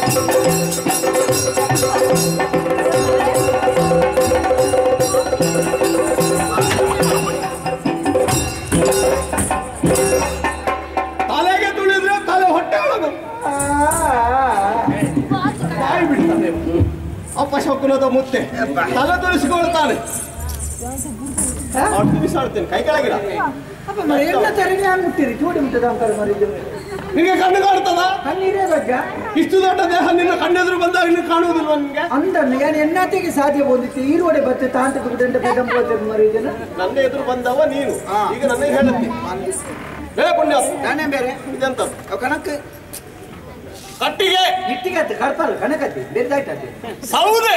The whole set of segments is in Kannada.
ತಲೆಗೆ ತುಳಿದ್ರೆ ತಲೆ ಹೊಟ್ಟೆ ಒಳಗೆ ಬಾಯಿ ಬಿಡ್ತಾನೆ ಅಪ್ಪ ಶಕುನದ ಮುತ್ತೆ ತಲೆ ತುಳಿಸಿಕೊಳ್ತಾನೆ ಅವ್ರು ಬಿಸಾಡ್ತೇನೆ ಕೈ ಕೆಳಗಿಡ ಅಪ್ಪ మరి ಎಲ್ಲ ತರನೇ ಆಗ್ಬಿಟ್ಟಿರಿ ಚೂಡಿ ಮುಟ್ಟದ ಅಂತಾರೆ ಮರಿ ನಿನಗೆ ಕಣ್ಣು ಕಾಣ್ತದ ಕಣ್ಣೀರೇ ಬಜ್ಜ ಇಷ್ಟು ದೊಡ್ಡ ದೇಹ ನಿನ್ನ ಕಣ್ಣೆದುರು ಬಂದಾಗ ಇನ್ನು ಕಾಣುವುದಿಲ್ವ ನಿನ್ಗೆ ಅಂದನ್ನು ಯಾನು ಎನ್ನಾತಿಗೆ ಸಾಧ್ಯ ಬಂದಿತ್ತು ಈರುವಡೆ ಬತ್ತೆ ತಾಂತ ಬಿಡಂಡ ಬೆದಂಬೋದ ಮರಿ ಜನ ನನ್ನ ಎದುರು ಬಂದವ ನೀನು ಈಗ ನನಗೆ ಹೇಳುತ್ತೆ ಬೇರೆ ಪುಣ್ಯ ನಾನೇ ಬೇರೆ ಇದೆಂತದ್ದು ಅವ್ ಕಣಕ್ ಕಟ್ಟಿಗೆ ಇಟ್ಟಿಗೆ ಆಯ್ತು ಕಡ್ಪಲ್ಲ ಕಣಕತ್ತಿ ಬೆದ್ದಾಯ್ತದೆ ಸೌದೆ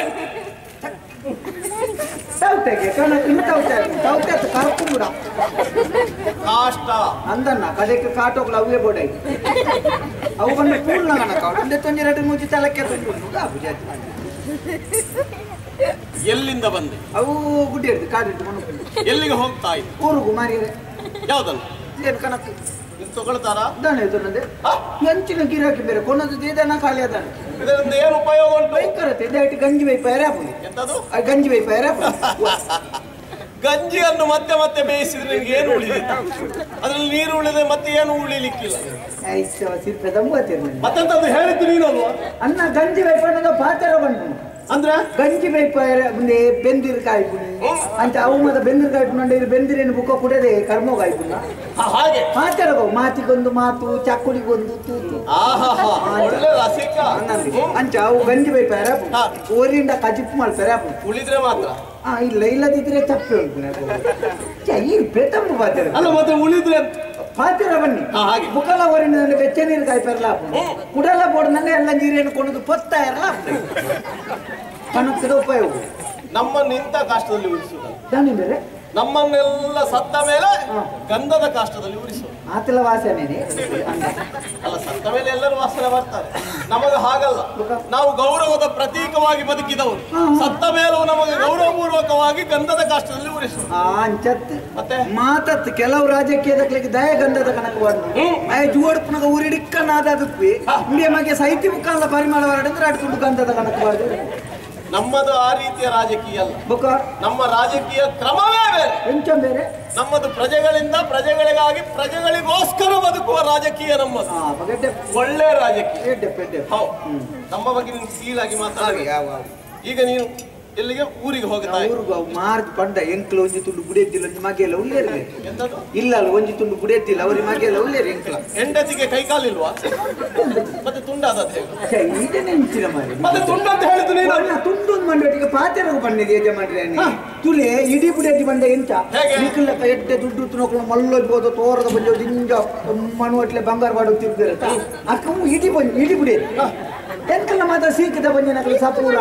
ತೌತೆಗೆ ಕಣಕ್ ಇನ್ನು ತೌತೆ ತೌತೆ ಆಯ್ತು ಕರ್ಕು ಕೂಡ ಕಾಷ್ಟ ಅಂದನ್ನ ಕಡೆಗೆ ಕಾಟೋಗ್ಲ ಅವೇ ಬೋಡೈ ಅವು ಬಂದು ಪೂರ್ಣ ಕಣಕ ಒಂದೇ ತೊಂಜೆ ಎರಡು ಮೂಜಿ ತಲಕ್ಕೆ ತುಂಡು ಬುಜಾತಿ ಎಲ್ಲಿಂದ ಬಂದೆ ಅವು ಗುಡ್ಡೆ ಹಿಡಿದು ಕಾಡಿಟ್ಟು ಮಣ್ಣು ಎಲ್ಲಿಗೆ ಹೋಗ್ತಾ ಇದ್ದೆ ಊರುಗು ಮಾರಿಯರೆ ಯಾವ್ದನ್ನು ಏನು ಕಣಕ್ ಇದು ತಗೊಳ್ತಾರಾ ದಾನೆ ಇದನ್ನದೆ ಆ, ಎಂಚಿನ ಗಿರಾಕಿ ಬೇರೆ ಕೊನದು ದೇದನ ಖಾಲಿ ಅದಾನೆ ಇದರಿಂದ ಏನು ಉಪಯೋಗ ಉಂಟು ಭಯಂಕರತೆ ದಯವಿಟ್ಟು ಗಂಜಿ ವೈ ಪೈರ ಹಾಪುನಿ ಎಂತದು ಗಂಜಿ ವೈ ಪೈರ ಗಂಜಿಯನ್ನು ಮತ್ತೆ ಮತ್ತೆ ಬೇಯಿಸಿದ್ರೆ ನಿನ್ಗೆ ಏನು ಉಳಿದಿತ್ತು ಅದ್ರಲ್ಲಿ ನೀರು ಉಳಿದೆ ಮತ್ತೆ ಏನು ಉಳಿಲಿಕ್ಕಿಲ್ಲ ಆಯ್ತು ಸಿರ್ಪೆ ತಂಬತ್ತೀರಿ ಮತ್ತೆಂತದ್ದು ಹೇಳಿದ್ದು ನೀನಲ್ವಾ ಅನ್ನ ಗಂಜಿ ವೈ ಪಣ್ಣದ ಪಾತ್ರ ಬಂದು ಅಂದ್ರೆ ಗಂಜಿ ವೈ ಪೈರ ಮುಂದೆ ಬೆಂದಿರು ಕಾಯ್ಪುನಿ ಅಂತ ಅವು ಮತ ಬೆಂದಿರು ಕಾಯ್ಪುಂಡ ಬೆಂದಿರೇನು ಬುಕ್ಕ ಕುಡದೆ ಕರ್ಮ ಕಾಯ್ಪುನ ಹ, ಹಾಗೆ ಮಾತಾಡಬೋ ಮಾತಿಗೊಂದು ಮಾತು ಚಕ್ಕುಳಿಗೊಂದು ತೂತು ಆಹಾ ಒಳ್ಳೆ ರಸಿಕ ಅನ್ನಂದಿ. ಹ್ಮ್. ಅಂಚ ಅವು ಗಂಜಿ ವೈ ಪೈರ ಹಾ. ಓರಿಂದ ಕಜಿಪ್ ಮಾಡ್ತಾರೆ ಅಪ್ಪ ಉಳಿದ್ರೆ ಮಾತ್ರ ಆ ಇಲ್ಲ ಇಲ್ಲದಿದ್ರೆ ತಪ್ಪು ಉಂಟು ಈ ಬೆತ್ತಮ್ಮ ಪಾತ್ರ ಅಲ್ಲ ಮತ್ತೆ ಉಳಿದ್ರೆ ಅಂತ. ಪಾತ್ರ ಬನ್ನಿ ಹಾ, ಹಾಗೆ. ಮುಖಲ ಓರಿನ ಬೆಚ್ಚ ನೀರು ಕಾಯ್ಪರ್ಲ ಕುಡಲ ಬೋಡ್ನಂಗೆ ಎಲ್ಲ ನೀರೇನು ಕೊಂಡದು ಪೊತ್ತ ಇರಲ್ಲ ಕಣಕ್ಕದ ಉಪಯೋಗ ನಮ್ಮನ್ನು ಇಂಥ ಕಾಷ್ಟದಲ್ಲಿ ಉಳಿಸುವುದಲ್ಲ ದಾನಿ ಬೇರೆ ನಮ್ಮನ್ನೆಲ್ಲ ಸತ್ತ ಮೇಲೆ ಹಾ. ಗಂಧದ ಕಾಷ್ಟದಲ್ಲಿ ಉಳಿಸುವುದು ಆತಲ ವಾಸನೆ ಅಲ್ಲ ಸತ್ತ ಮೇಲೆ ಎಲ್ಲರೂ ವಾಸನೆ ಬರ್ತಾರೆ ನಮಗೆ ಹಾಗಲ್ಲ ನಾವು ಗೌರವದ ಪ್ರತೀಕವಾಗಿ ಬದುಕಿದವರು ಹಾ. ಸತ್ತ ಮೇಲೂ ನಮಗೆ ಗೌರವಪೂರ್ವಕವಾಗಿ ಗಂಧದ ಕಾಷ್ಟದಲ್ಲಿ ಉಳಿಸುವುದು ಆ ಅಂಚತ್ ಮತ್ತೆ ಮಾತತ್ ಕೆಲವು ರಾಜಕೀಯದಕ್ಕೆ ದಯ ಗಂಧದ ಕಣಕ್ ಬಾರ್ದು ಹ್ಮ್. ಆಯ ಜೋಡ್ಪುನಗ ಊರಿಡಿಕ್ಕನಾದಕ್ಕೆ ಇಂಡಿಯ ಮಗೆ ಸಾಹಿತ್ಯ ಮುಖಾಂತರ ಪರಿಮಾಣ ಹೊರಡಿದ್ರೆ ಆಡ್ಕೊಂಡು ಗಂಧದ ಕಣಕ್ ಬಾರ್ದು ನಮ್ಮದು ಆ ರೀತಿಯ ರಾಜಕೀಯ ಅಲ್ಲ ಬೊಕ್ಕ ನಮ್ಮ ರಾಜಕೀಯ ಕ್ರಮವೇ ಬೇರೆ ಎಂಚ ಬೇರೆ ನಮ್ಮದು ಪ್ರಜೆಗಳಿಂದ ಪ್ರಜೆಗಳಿಗಾಗಿ ಪ್ರಜೆಗಳಿಗೋಸ್ಕರ ಬದುಕುವ ರಾಜಕೀಯ ನಮ್ಮದು ಹಾ ಬಗೆಡ್ಡೆ ಒಳ್ಳೆ ರಾಜಕೀಯ ಎಡ್ಡೆ ಪೆಡ್ಡೆ ಹೌದು ನಮ್ಮ ಬಗ್ಗೆ ನೀನು ಸೀಲಾಗಿ ಮಾತಾಡಿ ಈಗ ನೀನು ಎಲ್ಲಿಗೆ ಊರಿಗೆ ಹೋಗ್ತಾ ಇದ್ದೀಯ. ಊರುಗು ಅವು ಮಾರ್ದು ಪಂಡ ಎಂಕ್ಲು ಒಂಜಿ ತುಂಡು ಬುಡೆದ್ದಿಲ್ಲ ಒಂಜಿ ಮಗೆಲ್ಲ ಉಳ್ಳೇರಿ ಎಂತದು ಇಲ್ಲ ಅಲ್ಲ ಒಂಜಿ ತುಂಡು ಬುಡೆದ್ದಿಲ್ಲ ಅವ್ರಿಗೆ ಮಗೆಲ್ಲ ಉಳ್ಳೇರಿ ಎಂಕ್ಲ ಹೆಂಡತಿಗೆ ಕೈಕಾಲಿಲ್ವಾ ಮತ್ತೆ ತುಂಡಾದ ಹೇಗೆ ಈಗ ನೆಂಚಿನ ಮಾರಿ ಮತ್ತೆ ತುಂಡು ಅಂತ ಹೇಳಿದ್ದು ನೀನು ಅಣ್ಣ ತುಂಡೊಂದು ಮಂಡಟಿಗೆ ಪಾತೆರಗು ಬಂದಿದೆ ಯಜಮಾನ್ರೆ ತುಲೆ ಇಡೀ ಬುಡೆದ್ದಿ ಬಂದ ಎಂಚ ಹೇಗೆ? ನಿಖಿಲ ಎಡ್ಡೆ ದುಡ್ಡು ತುನೋಕ್ಲು ಮಲ್ಲೋಜ್ ಹೋದ ತೋರದ ಬಂಜೋ ದಿಂಜ ಮಣ್ಣುವಟ್ಲೆ ಬಂಗಾರ ಬಾಡು ತಿರ್ಗಿರತ್ತ ಅಕ್ಕಮ್ಮ ಇಡೀ ಬಂದು ಇಡೀ ಬುಡೆ ಎಂಕಲ್ಲ ಮಾತ್ರ ಸೀಕಿದ ಬಂಜಿನಕಲು ಸಪೂರ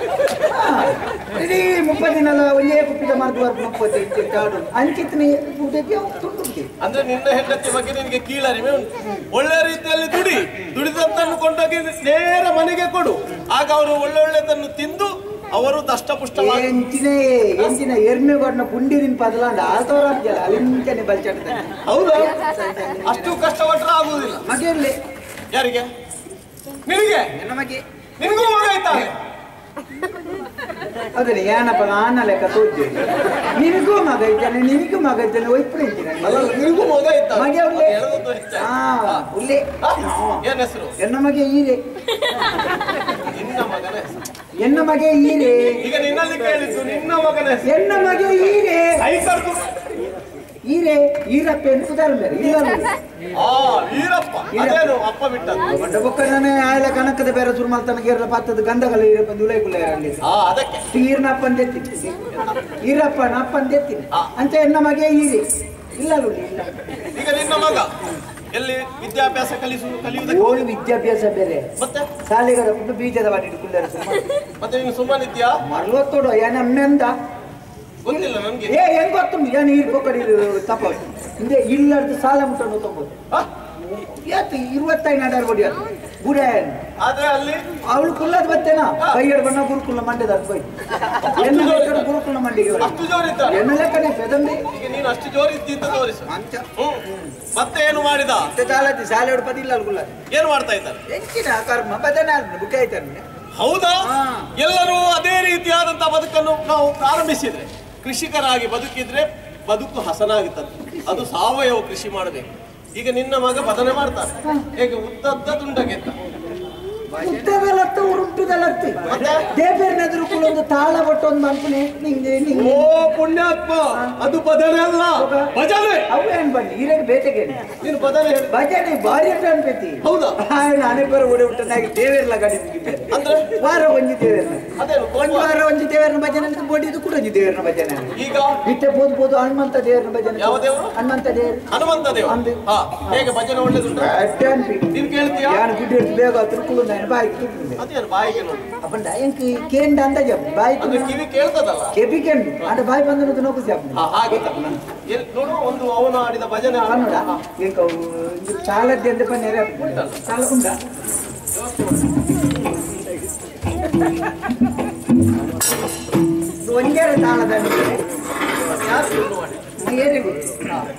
ಇಡೀ ಮುಪ್ಪತ್ತು ದಿನ ಒಂದೇ ಕುಪ್ಪಿದ ಮಾರ್ದು ಬರ್ದು ಮುಪ್ಪತ್ತು ಇಟ್ಟು ಕಾಡು ಅಂಕಿತ್ನಿ ಬುಡೆಗೆ ತುಂಡುಕ್ಕೆ ಅಂದ್ರೆ ನಿನ್ನ ಹೆಂಡತಿ ಬಗ್ಗೆ ನಿನಗೆ ಕೀಳರಿಮೆ ಉಂಟು ಒಳ್ಳೆ ರೀತಿಯಲ್ಲಿ ದುಡಿ ದುಡಿದದ್ದನ್ನು ಕೊಂಡೋಗಿ ನೇರ ಮನೆಗೆ ಕೊಡು ಆಗ ಅವರು ಒಳ್ಳೆ ಒಳ್ಳೆದನ್ನು ತಿಂದು ಅವರು ದಷ್ಟಪುಷ್ಟವಾಗಿ ಎಂಚಿನ ಎಂಚಿನ ಎರ್ಮೆಗೊಡ್ನ ಪುಂಡಿರಿನ ಪದಲಾಂಡ ಆತೋರ ಅಲಿಂಚನೆ ಬಲ್ಚಾಡ್ತಾನೆ ಹೌದಾ ಅಷ್ಟು ಕಷ್ಟಪಟ್ಟರೆ ಆಗುವುದಿಲ್ಲ ಮಗೆಯಲ್ಲಿ ಯಾರಿಗೆ ನಿನಗೆ ನನ್ನ ಮಗೆ ನಿನಗೂ ಮಗ ಇದ್ದಾನೆ ಅದನ್ನ ಏನಪ್ಪ ನಾನ ಲೆಕ್ಕ ತೋದ್ದೆ ನಿನಗೂ ಮಗ ಇದ್ದಾನೆ ನಿನಗೂ ಮಗ ಇದ್ದಾನೆ ಒಯ್ಪುರ ಇದ್ದಾನೆ ಅಲ್ಲ ನಿನಗೂ ಮಗ ಇದ್ದಾನೆ ಮಗೆ ಉಳ್ಳೆ ಹೇಳೋದು ಹೆಚ್ಚ. ಹಾ ಉಳ್ಳೆ ಆ? ಏನ್ ಹೆಸರು ಎನ್ನ ಮಗೆ ಈರೆ ನಿನ್ನ ಮಗನ ಹೆಸರು ಎನ್ನ ಮಗೆ ಈರೆ ಈಗ ನಿನ್ನಲ್ಲಿ ಕೇಳಿದ್ದು ನಿನ್ನ ಮಗನ ಹೆಸರು ಎನ್ನ ಮಗೆ ಈರೆ ಕೈ ಕರ್ದು ಈರೆ ಈರಪ್ಪ ಎನ್ನುವುದಾರ ಬೇರೆ ಇಲ್ಲ ಆ ವೀರಪ್ಪ ಅದೇನು ಅಪ್ಪ ಬಿಟ್ಟದ್ದು ದೊಡ್ಡ ಬೊಕ್ಕನೇ ಆಯ್ಲ ಕನಕದ ಬೇರೆ ಶುರು ಮಾಡ್ತಾನೆ ಏರ್ಲ ಪತ್ತದ ಗಂಧಗಳ ಈರಪ್ಪ ದುಲೈ ಕುಲ ಅಲ್ಲಿ ಆ ಅದಕ್ಕೆ ಈರ್ನಪ್ಪ ಅಂದೆತ್ತೀನಿ ಈರಪ್ಪ ನಪ್ಪ ಅಂದೆತ್ತೀನಿ ಆ. ಅಂತ ಎನ್ನ ಮಗೆ ಈರೆ ಇಲ್ಲ ನೋಡಿ ಇಲ್ಲ ಈಗ ನಿನ್ನ ಮಗ ಎಲ್ಲಿ ವಿದ್ಯಾಭ್ಯಾಸ ಕಲಿಸು ಕಲಿಯುವುದಕ್ಕೆ ಓಳು ವಿದ್ಯಾಭ್ಯಾಸ ಬೇರೆ ಮತ್ತೆ ಶಾಲೆಗಳ ಒಂದು ಬೀಜದ ಬಾಟಿ ಕುಳ್ಳರ ಮತ್ತೆ ನೀನು ಸುಮ್ಮನಿದ್ಯಾ ಮರ್ವತ್ತೋಡು ಏನ ಅಮ್ಮೆಂದ ಗೊತ್ತಿಲ್ಲ ನನ್ಗೆ ಏ ಹೆಂಗ್ ಗೊತ್ತುಂಟು ಏನು ಈ ಪೊಕ್ಕಡಿ ತಪ್ಪ ಹಿಂದೆ ಇಲ್ಲದ ಸಾಲ ಮುಟ್ಟನ್ನು ತಗೋದು ಆ? ಯಾತು ಇರುವತ್ತೈದು ನಡಾರ್ ಬಡಿ ಅದು ಗುಡೇನ್ ಆದ್ರೆ ಅಲ್ಲಿ ಅವಳು ಕುಲ್ಲದ ಬತ್ತೇನ ಕೈಯಡ್ ಬಣ್ಣ ಗುರುಕುಲ ಮಂಡ್ಯದ ಹೋಯ್ ಎನ್ನ ಲೆಕ್ಕದ ಗುರುಕುಲ ಮಂಡಿಗೆ ಹೋಯ್. ಅಷ್ಟು ಜೋರಿದ್ದಾನೆ ಎನ್ನ ಲೆಕ್ಕನೆ ಪೆದಂಬಿ ಈಗ ನೀನು ಅಷ್ಟು ಜೋರಿದ್ದಿ ಅಂತ ತೋರಿಸು ಅಂಚ ಹ್ಮ್ ಮತ್ತೆ ಏನು ಮಾಡಿದ ಚಾಲತಿ ಶಾಲೆ ಹೊಡ್ಪದಿಲ್ಲ ಅಲ್ಗುಲ್ಲ ಏನು ಮಾಡ್ತಾ ಇದ್ದಾರೆ ಎಂಚಿನ ಕರ್ಮ ಬದನ ಬುಕ್ ಆಯ್ತಾನೆ ಹೌದಾ ಹಾ. ಎಲ್ಲರೂ ಅದೇ ರೀತಿಯಾದಂತಹ ಬದುಕನ್ನು ನಾವು ಪ್ರಾರಂಭಿಸಿದ್ರೆ ಕೃಷಿಕರಾಗಿ ಬದುಕಿದ್ರೆ ಬದುಕು ಹಸನಾಗುತ್ತದೆ ಅದು ಸಾವಯವ ಕೃಷಿ ಮಾಡಬೇಕು ಈಗ ನಿನ್ನ ಮಗ ಬದನೆ ಮಾಡ್ತಾನೆ ಹೇಗೆ ಉದ್ದದ್ದ ತುಂಡಗೆದ್ದ ಉದ್ದದಲತ್ತು ಉರುಂಟುದಲತ್ತು ಮತ್ತೆ? ದೇವೇರ್ನ ಎದುರು ಕೂಡ ಒಂದು ತಾಳ ಬಟ್ಟು ಒಂದು ಅನ್ಪನೆ ನಿಂಗೆ ನಿಂಗೆ ಓ ಪುಣ್ಯಾತ್ಮ ಅದು ಬದನೆ ಅಲ್ಲ ಭಜನೆ ಅವು ಏನ್ ಬನ್ನಿ ಹಿರಿಯ ಬೇಟೆಗೆ ನೀನು ಬದನೆ ಹೇಳಿ ಭಜನೆ ಭಾರಿ ಅಂತ ಅನ್ಪೈತಿ ಹೌದಾ ನಾನೇ ಬರ ಓಡಿ ಬಿಟ್ಟನಾಗಿ ದೇವೇರ್ಲ ಗಾಡಿ ಮುಗಿದ್ದಾರೆ ಅಂದ್ರೆ ವಾರ ಒಂಜಿ ದೇವೇರ್ನ ಅದೇನು ಒಂದು ವಾರ ಒಂಜಿ ದೇವೇರ್ನ ಭಜನೆ ಅಂತ ಬೋಡಿದು ಕೂಡ ಒಂಜಿ ದೇವೇರ್ನ ಭಜನೆ ಈಗ ಇಟ್ಟೆ ಬೋದು ಬೋದು ಹನುಮಂತ ದೇವರನ ಭಜನೆ ಯಾವ ದೇವರು? ಹನುಮಂತ ದೇವರು ಹನುಮಂತ ದೇವ ಅಂದು. ಹಾ ಹೇಗೆ ಭಜನೆ ಒಳ್ಳೇದುಂಟು ಅಷ್ಟೇ ಅನ್ಪಿ ನೀನ್ ಕೇಳ್ತೀಯಾ ಯಾನು ಗುಡ್ಡಿ ಹಿಡ್ದು ಬೇಗ ತಿರ್ಕೊಂಡು ನಾನು ಬಾಯಿ ತುಟ್ಟಿದೆ ಅದೇನು ಬಾಯಿಗೆ ನೋಡಿ ಅಪ್ಪಂಡ ಎಂಕಿ ಕೇಂಡ ಅಂದಾಜ ಬಾಯಿ ಅಂದ್ರೆ ಕಿವಿ ಕೇಳ್ತದಲ್ಲ ಕೆಪಿ ಕೇಂಡು ಅದ ಬಾಯಿ ಬಂದ ನೋಕು ಸ್ಯಾಪ್ ಹಾ ಹಾಗೆ ಎಲ್- ನೋಡು ಒಂದು ಅವನು ಆಡಿದ ಭಜನೆ ಕನ್ನಡ ಎಂಕ ಚಾಲದ್ದೆ ಅಂತ ಬನ್ನಿ ಚಾಲ ಉಂಟ ಒಂಜೇರ ತಾಳದ ಯಾರು ಶುರು ಮಾಡಿ ಏನೇ ಗೊತ್ತು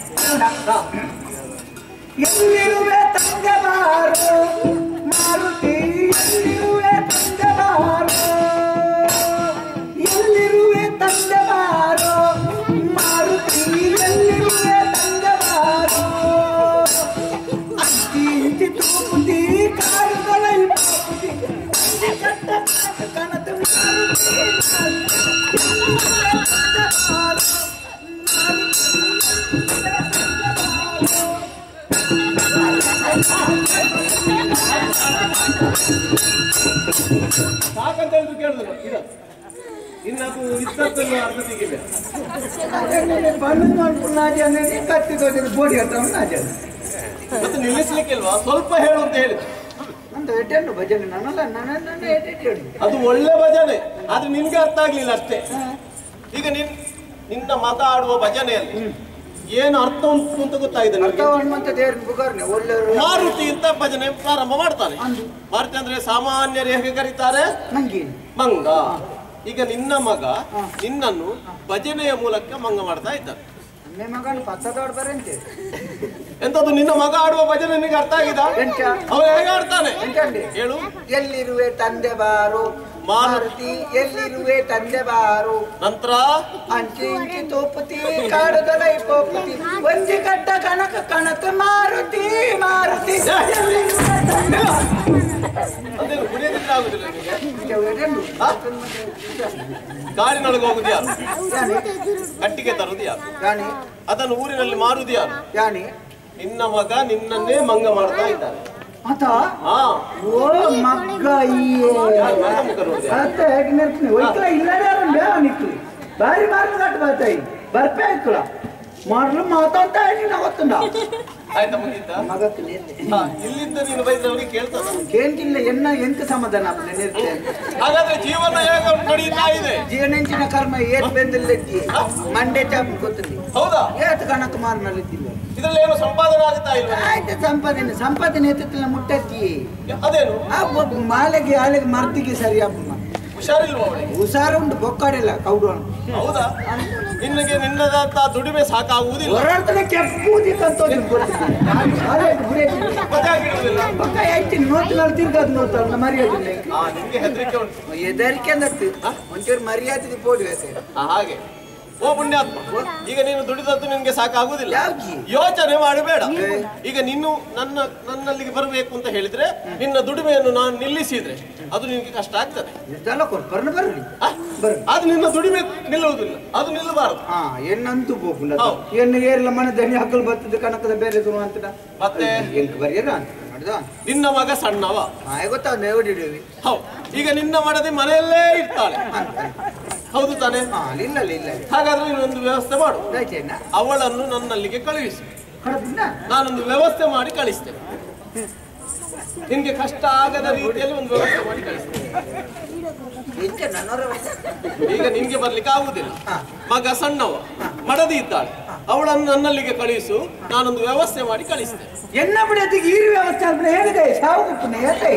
ಎಲ್ಲಿರುವೆ ತಂಗಬಾರು ಮಾರುತಿ ಎಲ್ಲಿರುವೆ ತಂಗಬಾರು ಎಲ್ಲಿರುವೆ ತಂಗಬಾರು ಮಾರುತಿ ಎಲ್ಲಿರುವೆ ತಂಗಬಾರು ಅತ್ತಿ ಇಂತಿ ತೂಪುತಿ ಕಾರುಗಳ ಪಾಪುತಿ ಕಟ್ಟ ಕನತು ಮಾರುತಿ ಎಲ್ಲಿರುವೆ ತಂಗಬಾರು ಸಾಕಂತ ಹೇಳಿದ್ರು ಕೇಳಿದ್ರು ಇದು ಇನ್ನದು ಇದ್ದದ್ದನ್ನು ಅರ್ಧ ತೆಗಿಬೇಕು పన్ను అనుకున్నది అనేది కత్తి తోటి బోడి అంటా ఉన్నది ಮತ್ತೆ ನಿಲ್ಲಿಸ್ಲಿಕ್ಕೆ ಇಲ್ವಾ ಸ್ವಲ್ಪ ಹೇಳು ಅಂತ ಹೇಳಿ అంత ఎట్టండు భజన నన్నల నన్న ఎట్టండు ಅದು ಒಳ್ಳೆ ಭಜನೆ ಆದ್ರೆ ನಿನ್ಗೆ ಅರ್ಥ ಆಗ್ಲಿಲ್ಲ ಅಷ್ಟೇ ಈಗ ನಿನ್ ನಿನ್ನ ಮತ ಆಡುವ ಭಜನೆಯಲ್ಲಿ ಏನು ಅರ್ಥ ಉಂಟು ಅಂತ ಗೊತ್ತಾಗಿದೆ ಅರ್ಥ ನನಗೆ ಹನುಮಂತ ದೇವ್ರನ್ನ ಬುಗಾರ್ನೆ ಒಳ್ಳೆ ಮಾರುತಿ ಅಂತ ಭಜನೆ ಪ್ರಾರಂಭ ಮಾಡ್ತಾನೆ ಅಂದು. ಮಾರುತಿ ಅಂದ್ರೆ ಸಾಮಾನ್ಯರು ಹೇಗೆ ಕರೀತಾರೆ ನಂಗೆ ಮಂಗ ಈಗ ನಿನ್ನ ಮಗ ನಿನ್ನನ್ನು ಭಜನೆಯ ಮೂಲಕ ಮಂಗ ಮಾಡ್ತಾ ಇದ್ದಾನೆ ಅಮ್ಮೆ ಮಗನ ಪತ್ತದೋಡ್ ಬರಂತೆ ಎಂತದ್ದು ನಿನ್ನ ಮಗ ಆಡುವ ಭಜನೆ ನಿನಗೆ ಅರ್ಥ ಆಗಿದ ಎಂತ? ಅವ ಹೇಗೆ ಆಡ್ತಾನೆ ಎಂತಂడి ಹೇಳು ಎಲ್ಲಿರುವೆ ತಂದೆ ಬಾರು ಮಾರುತಿ ಎಲ್ಲಿರುವೆ ತಂದೆ ಬಾರು ನಂತರ ಅಂಚಿ ಇಂಚಿ ತೋಪುತಿ ಕಾಡುದಲೈ ಪೋಪುತಿ ಒಂಜಿ ಕಟ್ಟ ಕನಕ ಕಣತ ಮಾರುತಿ ಮಾರುತಿ ಎಲ್ಲಿರುವೆ ತಂದೆ ಅದೇನು ಕುಡಿಯೋದಿದ್ರೆ ಆಗುದಿಲ್ಲ ನಿನಗೆ ಎಡಂಡು ಆ? ಕಾಡಿನೊಳಗೆ ಹೋಗುದು ಯಾರು ಯಾನಿ ಕಟ್ಟಿಗೆ ತರುದು ಯಾರು ಯಾನಿ ಅದನ್ನು ಊರಿನಲ್ಲಿ ಮಾರುದು ಯಾರು ಯಾನಿ ನಿನ್ನ ಮಗ ನಿನ್ನನ್ನೇ ಮಂಗ ಮಾಡ್ತಾ ಇದ್ದಾನೆ ಆತ ಹಾ ಓ ಮಗ್ಗ ಈಯೇ ಯಾರು ಮಗ ಮುಖ ನೋಡಿದೆ ಅತ್ತ ಹೇಗೆ ನೆರ್ತೀನಿ ಒಯ್ಕಲ ಇಲ್ಲದೇ ಬೇವ ನಿಕ್ಲಿ ಬಾರಿ ಮಾರ್ಲು ಕಟ್ಟು ಬರ್ತಾಯಿ ಬರ್ಪೆ ಆಯ್ಕಲ ಮಾಡ್ಲು ಮಾತಾಡ್ತಾ ನೀನು ಗೊತ್ತುಂಡ ಆಯ್ತಾ ಮುಗಿತ ಮಗಕ್ಕೆ ಹಾ ಇಲ್ಲಿಂದ ನೀನು ಬೈದವರಿಗೆ ಕೇಳ್ತದ ಕೇಂತಿಲ್ಲ ಎನ್ನ ಎಂಕ ಸಮಾಧಾನ ಅಪ್ಪನೆ ನಿರ್ತೆ ಹಾಗಾದ್ರೆ ಜೀವನ ಹೇಗೆ ನಡೀತಾ ಇದೆ ಜೀವನೆಂಚಿನ ಕರ್ಮ ಏತ್ ಬೆಂದಿಲ್ಲಜ್ಜಿ ಮಂಡೆ ಚಾಪ್ ಗೊತ್ತಿಲ್ಲ ಹೌದಾ ಏತ್ ಕಣಕ್ ಮಾರ್ನಲ್ಲಿದ್ದಿಲ್ಲ ಇದ್ರಲ್ಲಿ ಏನು ಸಂಪಾದನೆ ಆಗುತ್ತಾ ಇಲ್ವಾ ಆಯ್ತು ಸಂಪಾದನೆ ಸಂಪಾದನೆ ಎತ್ತಿಲ್ಲ ಮುಟ್ಟತ್ತಿ ಅದೇನು ಆ ಒಬ್ಬ ಮಾಲೆಗೆ ಆಲೆಗೆ ಮರ್ತಿಗೆ ಸರಿ ಅಪ್ಪ ಹುಷಾರಿಲ್ವಾ ಅವಳಿಗೆ ಹುಷಾರು ಉಂಟು ಬೊಕ್ಕಾಡಿಲ್ಲ ಕೌಡು ಹೌದಾ ನಿನಗೆ ನಿನ್ನದಂತ ದುಡಿಮೆ ಸಾಕಾಗುವುದಿಲ್ಲ ಹೊರಾಡ್ತಾನೆ ಕೆಪ್ಪುದಿಕ್ಕಂತ ಮತ್ತೆ ಆಗಿಡುವುದಿಲ್ಲ ಪಕ್ಕ ಐತಿ ನೋಡ್ತಿಲ್ಲ ತಿರ್ಗದ್ ನೋಡ್ತಾರ ಮರ್ಯಾದೆ ಹಾ ನಿಮ್ಗೆ ಹೆದರಿಕೆ ಉಂಟು ಎದರಿಕೆ ಅಂದತ್ತು ಒಂಚೂರು ಮರ್ಯಾದೆ ಪೋಡಿ ಹಾ, ಹಾಗೆ ಓ ಪುಣ್ಯಾತ್ಮ ಈಗ ನೀನು ದುಡಿದದ್ದು ನಿನ್ಗೆ ಸಾಕಾಗುವುದಿಲ್ಲ ಯಾವ್ಜಿ ಯೋಚನೆ ಮಾಡಬೇಡ ಏ. ಈಗ ನೀನು ನನ್ನ ನನ್ನಲ್ಲಿಗೆ ಬರಬೇಕು ಅಂತ ಹೇಳಿದ್ರೆ ನಿನ್ನ ದುಡಿಮೆಯನ್ನು ನಾನು ನಿಲ್ಲಿಸಿದ್ರೆ ಅದು ನಿನಗೆ ಕಷ್ಟ ಆಗ್ತದೆ ಇದೆಲ್ಲ ಕೊಡ್ಬರ್ನ ಬರ್ರಿ ಆ? ಬರ್ರಿ ಅದು ನಿನ್ನ ದುಡಿಮೆ ನಿಲ್ಲುವುದಿಲ್ಲ ಅದು ನಿಲ್ಲಬಾರದು ಹಾ ಎನ್ನಂತೂ ಬೋಪುಂಡ ಹೌದು. ಎನ್ನ ಏರ್ಲ ಮನೆ ದನಿ ಹಾಕಲ್ ಬರ್ತದೆ ಕನಕದ ಬೇರೆ ತುಳು ಅಂತ ಮತ್ತೆ ಎಂಕ ಬರ್ಯಾರ ಅಂತ ಮಾಡಿದ ನಿನ್ನ ಮಗ ಸಣ್ಣವ ಹಾ ಗೊತ್ತಾಗ ಹೊಡಿಡೇವಿ ಹೌದು ಈಗ ನಿನ್ನ ಮಡದಿ ಮನೆಯಲ್ಲೇ ಇರ್ತಾಳೆ ಹೌದು ತಾನೆ ಹಾ ಇಲ್ಲ ಇಲ್ಲ ಹಾಗಾದ್ರೆ ನೀನೊಂದು ವ್ಯವಸ್ಥೆ ಮಾಡು ದಯಚೇನ ಅವಳನ್ನು ನನ್ನಲ್ಲಿಗೆ ಕಳುಹಿಸು ಕಡಪಿಂದ ನಾನೊಂದು ವ್ಯವಸ್ಥೆ ಮಾಡಿ ಕಳಿಸ್ತೇನೆ ನಿನ್ಗೆ ಕಷ್ಟ ಆಗದ ರೀತಿಯಲ್ಲಿ ಒಂದು ವ್ಯವಸ್ಥೆ ಮಾಡಿ ಕಳಿಸ್ತೇನೆ ಎಂಚ ನನ್ನವರ ಈಗ ನಿನ್ಗೆ ಬರ್ಲಿಕ್ಕೆ ಆಗುದಿಲ್ಲ ಹಾ. ಮಗ ಸಣ್ಣವ ಮಡದಿ ಇದ್ದಾಳೆ ಅವಳನ್ನು ನನ್ನಲ್ಲಿಗೆ ಕಳಿಸು ನಾನೊಂದು ವ್ಯವಸ್ಥೆ ಮಾಡಿ ಕಳಿಸ್ತೇನೆ ಎನ್ನ ಬಿಡತಿಗೆ ಈ ವ್ಯವಸ್ಥೆ ಅಂದ್ರೆ ಹೇಳಿದೆ ಸಾವು ಕುಪ್ಪನೆ ಹೇಳಿ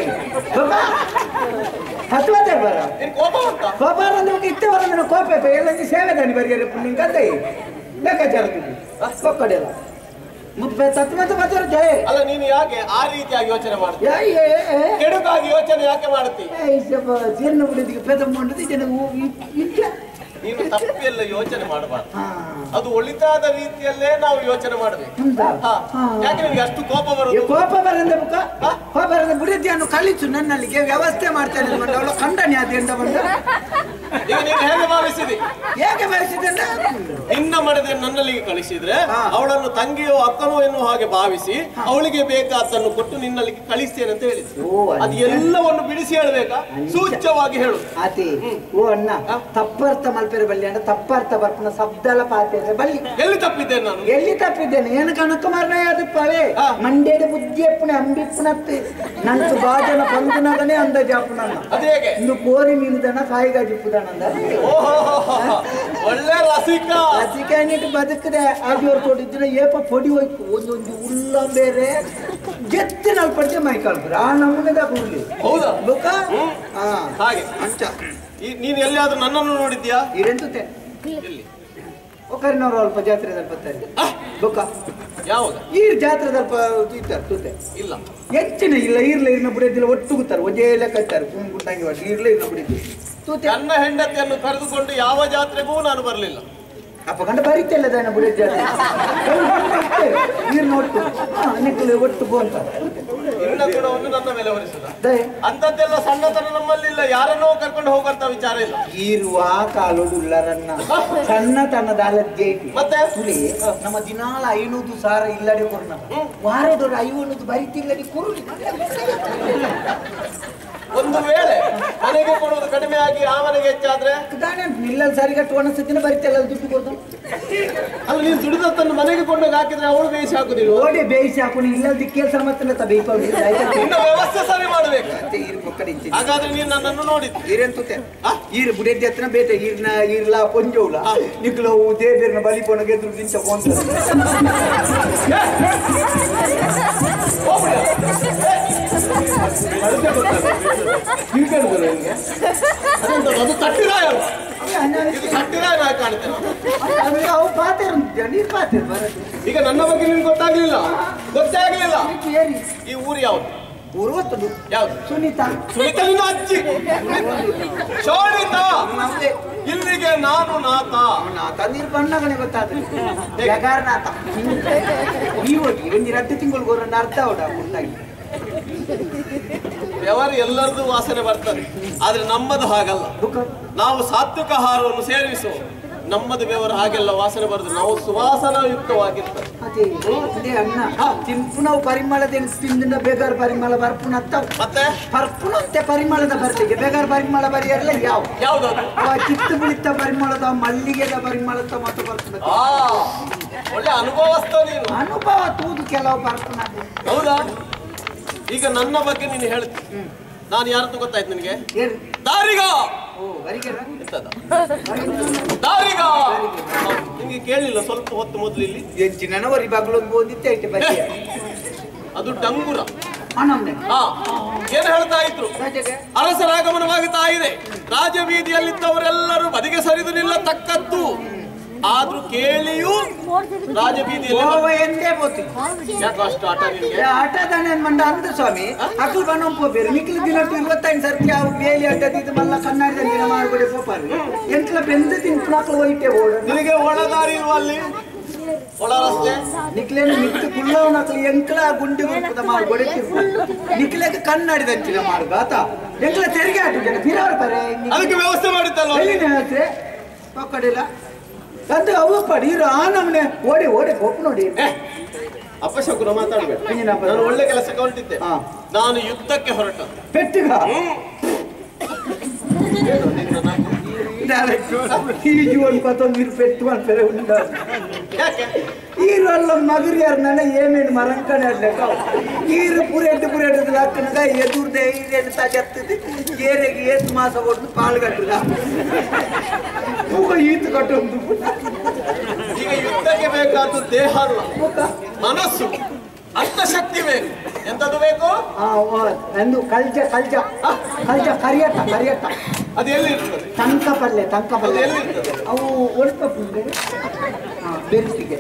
ಹತ್ತುವತ್ತೆ ಬರ ನಿನ್ ಕೋಪ ಉಂಟಾ ಕೋಪ ಅಂದ್ರೆ ಇತ್ತೆ ಬರ ಕೋಪ ಎಲ್ಲ ಸೇವೆ ದಾನಿ ಬರಿಯಾರೆ ಪುಣ್ಯ ಕತೆ ಲೆಕ್ಕಾಚಾರ ಕೊಕ್ಕಡೆಲ್ಲ ಮುಪ್ಪೆ ತತ್ವ ಮತ್ತೆ ಮತ್ತೆ ಜಯ ಅಲ್ಲ ನೀನು ಯಾಕೆ ಆ ರೀತಿಯಾಗಿ ಯೋಚನೆ ಮಾಡ್ತೀಯ ಯಾ ಏ ಏ ಕೆಡುಕಾಗಿ ಯೋಚನೆ ಯಾಕೆ ಮಾಡ್ತಿ ಜೀರ್ಣ ಬಿಡದಿಗೆ ಪೆದ ಮಾಡಿದ್ರೆ ಜನ ಇಟ್ಟ ನೀನು ತಪ್ಪಿಯಲ್ಲ ಯೋಚನೆ ಮಾಡಬಾರ್ದು ಹಾ ಅದು ಒಳಿತಾದ ರೀತಿಯಲ್ಲೇ ನಾವು ಯೋಚನೆ ಮಾಡಬೇಕು ಹೌದಾ? ಹಾ. ಹಾ. ಯಾಕೆ ನಿನ್ಗೆ ಅಷ್ಟು ಕೋಪ ಈ ಬರುದು ಕೋಪ ಬರಂದ ಮುಖ ಕೋಪ ಬರಂದ ಬುಡಿದ್ಯಾನು ಕಳಿಸು ನನ್ನಲ್ಲಿಗೆ ವ್ಯವಸ್ಥೆ ಮಾಡ್ತಾನೆ ಬಂದ ಅವಳು ಖಂಡನೆ ಅದೆಂದ ಬಂದ ಈಗ ನೀನು ಹೇಗೆ ಭಾವಿಸಿದಿ ಹೇಗೆ ಬಯಸಿದ್ದ ನಿನ್ನ ಮಡದೆ ನನ್ನಲ್ಲಿಗೆ ಕಳಿಸಿದ್ರೆ ಹಾ. ಅವಳನ್ನು ತಂಗಿಯೋ ಅಕ್ಕನೋ ಎನ್ನುವ ಹಾಗೆ ಭಾವಿಸಿ ಅವಳಿಗೆ ಬೇಕಾದ್ದನ್ನು ಕೊಟ್ಟು ನಿನ್ನಲ್ಲಿಗೆ ಕಳಿಸ್ತೇನೆ ಅಂತ ಹೇಳಿದ್ರು ಓ, ಅಂಚ. ಅದು ಎಲ್ಲವನ್ನು ಬಿಡಿಸಿ ಹೇಳ್ಬೇಕಾ ಸೂಚ್ಯವಾಗಿ ಹೇಳು ಆತಿ ಓ ಅಣ್ಣ ತಪ್ಪರ್ಥ ಮಲ್ಪೆರೆ ಬಲ್ಲಿ ಅಣ್ಣ ತಪ್ಪರ್ಥ ಬರ್ಪನ ಶಬ್ದಲ ಪಾತ್ರೆ ಬಲ್ಲಿ ಎಲ್ಲಿ ತಪ್ಪಿದ್ದೇನೆ ನಾನು ಎಲ್ಲಿ ತಪ್ಪಿದ್ದೇನೆ ಏನು ಕನಕುಮಾರನ ಯಾದಪ್ಪವೇ ಹಾ. ಮಂಡ್ಯದ ಬುದ್ಧಿ ಅಪ್ಪಣೆ ಅಂಬಿಪ್ಪನತ್ತೆ ನಂತು ಬಾಜನ ಪಂದುನಗನೇ ಅಂದ ಜಾಪುನನ್ನ ಅದು ಹೇಗೆ ಇಂದು ಕೋರಿ ಮೀನುದನ ಕಾಯಿಗಾಜಿಪ್ಪುದನಂದ ಓಹೋ ಒಳ್ಳೆ ರಸಿಕ ಹಸಿಕಾನಿಟ್ಟು ಬದುಕದೆ ಆದಿಯವ್ರು ತೋಟಿದ್ರೆ ಏಪ ಪೊಡಿ ಹೋಯ್ತು ಒಂದೊಂದು ಉಲ್ಲ ಬೇರೆ ಜೆತ್ತಿ ನಲ್ಪಡ್ತೆ ಮೈ ಕಳ್ಬ್ರ ಆ ನಮೂನೆದಾಗ ಹುಡ್ಲಿ ಹೌದಾ ಬುಕ್ಕ ಹ್ಮ್. ಹಾ ಹಾಗೆ ಅಂಚ ಈ- ನೀನು ಎಲ್ಲಿಯಾದ್ರೂ ನನ್ನನ್ನು ನೋಡಿದ್ಯಾ ಇರೆಂತುತ್ತೆ ಎಲ್ಲಿ ಒಕ್ಕರಿನವ್ರು ಅಲ್ಪ ಜಾತ್ರೆದಲ್ಲಿ ಬರ್ತಾರೆ ಬುಕ್ಕ ಯಾವಾಗ ಈ ಜಾತ್ರೆದಲ್ಲಿ ಇರ್ತಾರೆ ತೂತೆ ಇಲ್ಲ ಹೆಚ್ಚಿನ ಇಲ್ಲ ಇರ್ಲ ಇರ್ನ ಬಿಡೋದಿಲ್ಲ ಒಟ್ಟು ಕೂತಾರೆ ಒಜೆ ಲೆಕ್ಕತ್ತಾರೆ ಸುಮ್ ಗುಟ್ಟಂಗಿ ಒಟ್ಟು ಇರ್ಲ ಇರ್ನ ಬಿಡಿದ್ದು ತೂತೆ ನನ್ನ ಹೆಂಡತಿಯನ್ನು ಕರೆದುಕೊಂಡು ಯಾವ ಜಾತ್ರೆಗೂ ನಾನು ಬರಲಿಲ್ಲ ಅಪ್ಪ ಗಂಡ ಬರೀತಿಲ್ಲ ದಾನ ಬಿಡೋ ಜಾತ್ರೆ ಇರ್ನ ಒಟ್ಟು ಹಾ ನಿಕ್ಕಲು ಒಟ್ಟು ಗೋ ಅಂತ ನಿನ್ನ ಗುಣವನ್ನು ನನ್ನ ಮೇಲೆ ಹೊರಿಸುದ ದಯ ಅಂತದ್ದೆಲ್ಲ ಸಣ್ಣತನ ನಮ್ಮಲ್ಲಿಲ್ಲ ಯಾರನ್ನೋ ಕರ್ಕೊಂಡು ಹೋಗಂತ ವಿಚಾರ ಇಲ್ಲ ಇರುವ ಕಾಲೋಡುಳ್ಳರನ್ನ ಸಣ್ಣತನದ ಅಲಜ್ಜೆ ಐತಿ ಮತ್ತೆ ತುಳಿ ನಮ್ಮ ದಿನಾಲ ಐನೂರು ಸಾರ ಇಲ್ಲಡೆ ಕೊರ್ನ ವಾರದವ್ರು ಐವನ್ನೂರು ಬರಿತಿಲ್ಲದೆ ಕುರುಡಿ ಒಂದು ವೇಳೆ ಮನೆಗೆ ಕೊಡುವುದು ಕಡಿಮೆ ಆಗಿ ಆ ಮನೆಗೆ ಹೆಚ್ಚಾದ್ರೆ ದಾನೆ ನಿಲ್ಲಲ್ಲಿ ಸರಿಗಟ್ಟು ಒಣಸತ್ತಿನ ಬರಿತಿಲ್ಲ ದುಡ್ಡು ಕೊಡ್ದು ಅಲ್ಲ ನೀನು ದುಡಿದತ್ತನ್ನು ಮನೆಗೆ ಕೊಂಡೋಗಿ ಹಾಕಿದ್ರೆ ಅವಳು ಬೇಯಿಸಿ ಹಾಕುದಿಲ್ಲ ಓಡಿ ಬೇಯಿಸಿ ಹಾಕೊಂಡು ಇಲ್ಲದ ಕೆಲಸ ಮತ್ತೆ ಬೇಯ್ಕೊಂಡು ನಿನ್ನ ವ್ಯವಸ್ಥೆ ಸರಿ ಮಾಡಬೇಕು ಇರು ಪಕ್ಕಡಿ ಇಚ್ಚಿದೆ. ಹಾಗಾದ್ರೆ ನೀನು ನನ್ನನ್ನು ನೋಡಿದ್ದು ಈರೆಂತುತ್ತೆ ಆ? ಈರು ಬುಡೆದ್ದಿ ಹತ್ರ ಬೇಟೆ ಈರ್ನ ಈರ್ಲ ಪೊಂಜೋಲ ನಿಕ್ಲು ದೇಬೇರ್ನ ಬಲಿ ಪೊಣ ಗೆದ್ರು ಗಿಂಚ ಪೊಂತ ಅದೆಂತದು? ಅದು ತಟ್ಟಿರಾಯ ಅಲ್ಲ. ಇದು ತಟ್ಟಿರಾಯ ನಾಯಿ ಕಾಣುತ್ತೆ ಅವು ಪಾತೆರ್ ನೀರು ಪಾತೆರ್ ಬರೋದು ಈಗ ನನ್ನ ಬಗ್ಗೆ ನಿನ್ಗೆ ಗೊತ್ತಾಗ್ಲಿಲ್ಲ ಗೊತ್ತೇ ಆಗ್ಲಿಲ್ಲ ಏರಿ ಈ ಊರು ಯಾವ್ದು ಉರುವತ್ತದು ಯಾವ್ದು ಸುನೀತಾ ಸುನೀತಾ ನಿನ್ನ ಅಜ್ಜಿ ಶೋಣಿತಾ ನಮ್ದೇ ಇಲ್ಲಿಗೆ ನಾನು ನಾಥ ನಾಥ ನೀರು ಬಣ್ಣಗನೆ ಗೊತ್ತಾದ್ರೆ ಜಗಾರನಾಥ ಈ ಹೋಗಿ ಒಂದು ಎರಡು ತಿಂಗಳು ಗೋರನ್ನ ಅರ್ಧ ಅವಡ ಮುಟ್ಟಾಗಿ ಬೆವರು ಎಲ್ಲರದು ವಾಸನೆ ಬರ್ತದೆ ಆದ್ರೆ ನಮ್ಮದು ಹಾಗಲ್ಲ ನಾವು ಸಾತ್ವಿಕ ಆಹಾರವನ್ನು ಸೇವಿಸುವ ನಮ್ಮದು ಬೆವರು ಹಾಗೆಲ್ಲ ವಾಸನೆ ಬರುದು ನಾವು ಸುವಾಸನಯುಕ್ತವಾಗಿರ್ತದೆ ಅದೇ ಅದೇ ಅಣ್ಣ ತಿನ್ಪು ನಾವು ಪರಿಮಳದ ತಿಂದಿನ ಬೇಗಾರ ಪರಿಮಳ ಬರ್ಪುನ ಅತ್ತ ಮತ್ತೆ ಬರ್ಪುನಂತೆ ಪರಿಮಳದ ಬರ್ತಿಗೆ ಬೇಗಾರ ಪರಿಮಳ ಬರಿಯಲ್ಲ ಯಾವ ಯಾವ್ದದು ಆ ಕಿತ್ತು ಬಿಳಿತ ಪರಿಮಳದ ಮಲ್ಲಿಗೆದ ಪರಿಮಳದ ಮತ್ತು ಬರ್ತದೆ ಆ ಒಳ್ಳೆ ಅನುಭವಸ್ಥ ನೀನು ಅನುಭವ ತೂದು ಕೆಲವು ಬರ್ಪುನ ಹೌದಾ ಈಗ ನನ್ನ ಬಗ್ಗೆ ನೀನು ಹೇಳ್ತಿ ನಾನು ಯಾರದ್ದು ಗೊತ್ತಾಯ್ತು ನಿನಗೆ ಏನು ದಾರಿಗ ಓ ಬರಿಗೆರ ಎಂತದ ದಾರಿಗ ಹೌದು. ನಿಮ್ಗೆ ಕೇಳಲಿಲ್ಲ ಸ್ವಲ್ಪ ಹೊತ್ತು ಮೊದಲು ಇಲ್ಲಿ ಎಂಚಿನ ವರಿ ಬಾಗ್ಲೊಂದು ಬಂದಿತ್ತೆ ಐತೆ ಬರಿಯ ಅದು ಡಂಗುರ ಅಣ್ಣಮ್ನೆ ಹಾ ಏನು ಹೇಳ್ತಾ ಇದ್ರು ರಾಜಗೆ ಅರಸರ ಆಗಮನವಾಗುತ್ತಾ ಇದೆ ರಾಜಬೀದಿಯಲ್ಲಿದ್ದವರೆಲ್ಲರೂ ಬದಿಗೆ ಸರಿದು ನಿಲ್ಲತಕ್ಕದ್ದು ಆದ್ರೂ ಕೇಳಿಯೂ ರಾಜಬೀದಿಯಲ್ಲಿ ಗೋವ ಎಂದೇ ಬೋತಿ ಯಾಕೋ ಅಷ್ಟು ಆಟ ನಿನ್ಗೆ ಆಟ ದಾನೆ ಮಂಡ ಅಂದ ಸ್ವಾಮಿ ಅಕಲ್ ಬಣ್ಣ ಪೋಪೇರು ನಿಕ್ಲು ದಿನ ಇವತ್ತೈದು ಸರ್ತಿ ಅವು ಬೇಲಿ ಅಡ್ಡದಿದ್ದು ಮಲ್ಲ ಕನ್ನಡದ ದಿನ ಮಾಡ್ಬಿಡಿ ಪೋಪಾರು ಎಂಕ್ಲ ಬೆಂದ ತಿನ್ಪು ಮಕ್ಳು ಹೋಯ್ತೆ ಓಡ ನಿನಗೆ ಒಳದಾರಿ ಇಲ್ವಾ ಅಲ್ಲಿ ಒಳ ರಸ್ತೆ ನಿಕ್ಲೇನು ಮಿತ್ತು ಕುಳ್ಳವ ನಕ್ಲು ಎಂಕ್ಲ ಗುಂಡಿ ಗುಂಪುದ ಮಾಡಿ ಗೊಡೆತಿರ್ಬೋದು ನಿಕ್ಲೆಗೆ ಕನ್ನಡಿದಂಚಿನ ಮಾರ್ಗ ಆತ ಎಂಕ್ಲ ತೆರಿಗೆ ಆಟು ಜನ ಫಿರವ್ರ ಪರೆ ಅದಕ್ಕೆ ವ್ಯವಸ್ಥೆ ಮಾಡಿದ್ದಲ್ವ ಎಲ್ಲಿನ ಹೇಳ್ತೆ ಪಕ್ಕಡಿಲ್ಲ ಅದು ಅವು ಪಡಿ ಇರು ಆ ನಮ್ನೆ ಓಡಿ ಓಡಿ ಹೋಗು ನೋಡಿ ಏ, ಅಪಶಕುನ ಮಾತಾಡ್ಬೇಡ ಏನಿನ ಅಪಶಕುನ? ನಾನು ಒಳ್ಳೆ ಕೆಲಸಕ್ಕೆ ಹೊರಟಿದ್ದೆ ಹಾ. ನಾನು ಯುದ್ಧಕ್ಕೆ ಹೊರಟ ಪೆಟ್ಟಿಗ ಈ ಜೀವನ್ ಪತ್ತೊಂದು ಪೆಟ್ಟು ಮಾಡ್ತಾರೆ ಉಂಡ ಯಾಕೆ ಈರಲ್ಲ ಮಗರಿಯಾರ ಏನೇನು ಮರಂಕಣೆ ಆಡ್ಲೆಕ್ಕ ಈರು ಪುರೆಟ್ಟು ಪುರೆಟ್ಟು ಹಾಕನಗ ಎದುರ್ದೆ ಈರೇನು ತಾಜತ್ತದು ಏರೆಗೆ ಏತ್ ಮಾಸ ಕೊಟ್ಟು ಪಾಲ್ಗಟ್ಟದ ಮೂಗ ಈತು ಕಟ್ಟೊಂದು ಈಗ ಯುದ್ಧ ಯುದ್ಧಕ್ಕೆ ಬೇಕಾದ ದೇಹ ಅಲ್ಲ ಮುಖ ಮನಸ್ಸು ಅಂತಶಕ್ತಿ ಬೇಕು ಎಂತದು ಬೇಕು ಆ, ಓ, ನಂದು ಕಲ್ಜ ಕಲ್ಜ ಆ, ಕಲ್ಜ ಕರಿಯತ್ತ ಕರಿಯತ್ತ ಅದು ಎಲ್ಲಿರ್ತದೆ ತಂಕ ಪಲ್ಲೆ ತಂಕ ಅದು ಪಲ್ಲೆ ಎಲ್ಲಿರ್ತದೆ ಅವು ಒಳ್ಪ ಪುಂಡೆ ಬೆಲ್ಟಿಗೆ